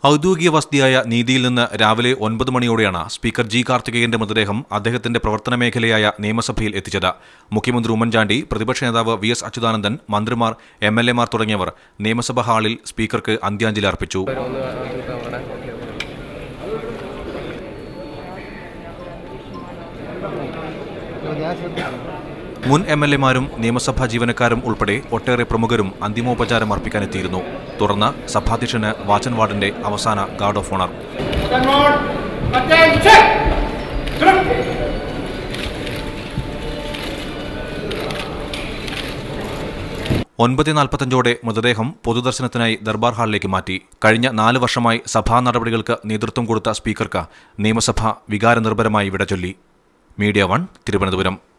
ഔദ്യോഗിക വസതിയായ നീതിയിൽ നിന്ന് രാവിലെ ഒൻപത് മണിയോടെയാണ് സ്പീക്കർ ജി കാർത്തികേയന്റെ മൃതദേഹം അദ്ദേഹത്തിന്റെ പ്രവർത്തന മേഖലയായ നിയമസഭയിൽ എത്തിച്ചത് മുഖ്യമന്ത്രി ഉമ്മൻചാണ്ടി പ്രതിപക്ഷ നേതാവ് വി എസ് അച്യുതാനന്ദൻ മന്ത്രിമാർ എം എൽ എമാർ തുടങ്ങിയവർ നിയമസഭാ ഹാളിൽ സ്പീക്കർക്ക് അന്ത്യാഞ്ജലി അർപ്പിച്ചു മുൻ എം എൽ എമാരും നിയമസഭാ ജീവനക്കാരും ഉൾപ്പെടെ ഒട്ടേറെ പ്രമുഖരും അന്തിമോപചാരം അർപ്പിക്കാനെത്തിയിരുന്നു തുടർന്ന് സഭാധ്യക്ഷന് വാച്ചൻ വാർഡിന്റെ അവസാന guard of honour Stand Attention! Correct. ഒൻപത് നാൽപ്പത്തഞ്ചോടെ മൃതദേഹം പൊതുദർശനത്തിനായി ദർബാർ ഹാളിലേക്ക് മാറ്റി കഴിഞ്ഞ നാല് വർഷമായി സഭാ നടപടികൾക്ക് നേതൃത്വം കൊടുത്ത സ്പീക്കർക്ക് നിയമസഭ വികാരനിർഭരമായി വിട ചൊല്ലി മീഡിയ വൺ തിരുവനന്തപുരം